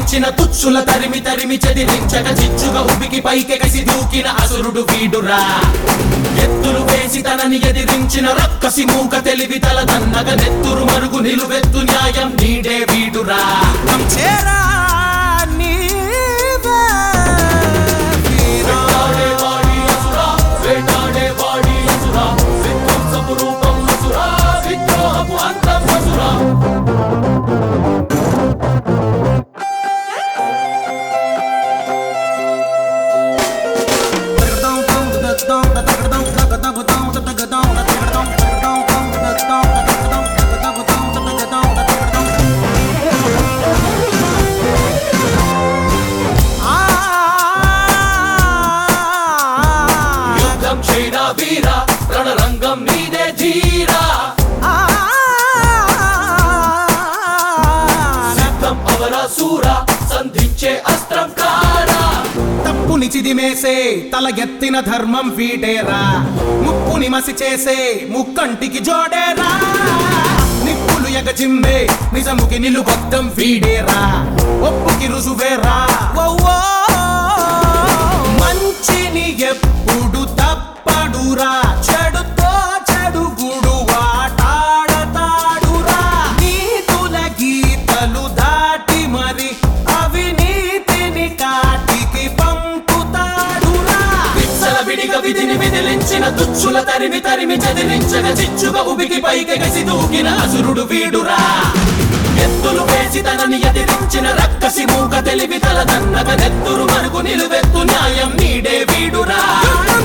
ఎదిరించిన తుచ్చుల తరిమి తరిమి చెదిరించక చిచ్చుగా ఉబికి పైకెగసి దూకిన అసురుడు వీడురా ఎత్తులు వేసి తనని ఎదిరించిన రక్కసి మూక తెలివి తల దన్నగ నెత్తురు మరుగు నిలువెత్తు న్యాయం నీడే వీడురా చేరా నీవే వీరా. వేటాడే వాడి అసురా, వేటాడే వాడి అసురా, విధ్వంసపు రూపం అసురా, విద్రోహపు అంతం అసురా. యుద్ధం చేయడా వీరా రణరంగం నీదే ధీరా సిద్ధం అవరా సూరా సంధించే అస్త్రం కారా తప్పుని చిదిమేసే తల ఎత్తిన ధర్మం వీడేరా ముప్పుని మసి చేసే ముక్కంటికి జోడేరా నిప్పులు ఎగజిమ్మే నిజముకి నిలుబద్దం వీడేరా ఒప్పుకి రుజువేరా ఓ మంచిని ఎప్పుడు తప్పడురా చెడుతో చెడుగుడు వాటాడతాడురా నీతుల గీతలు దాటి మరి అవినీతిని కాటికి పంపుతాడురా విచ్చల విడిగా విధిని విదిలించిన తుచ్చుల తరిమి తరిమి చెదిరించగ చిచ్చుగా ఉబికి పైకెగసి దూకిన అసురుడు వీడురా ఎత్తులు వేసి తనని ఎదిరించిన రక్కసి మూక తెలివి తల దన్నగ నెత్తురు మరుగు నిలువెత్తు న్యాయం నీడే వీడురా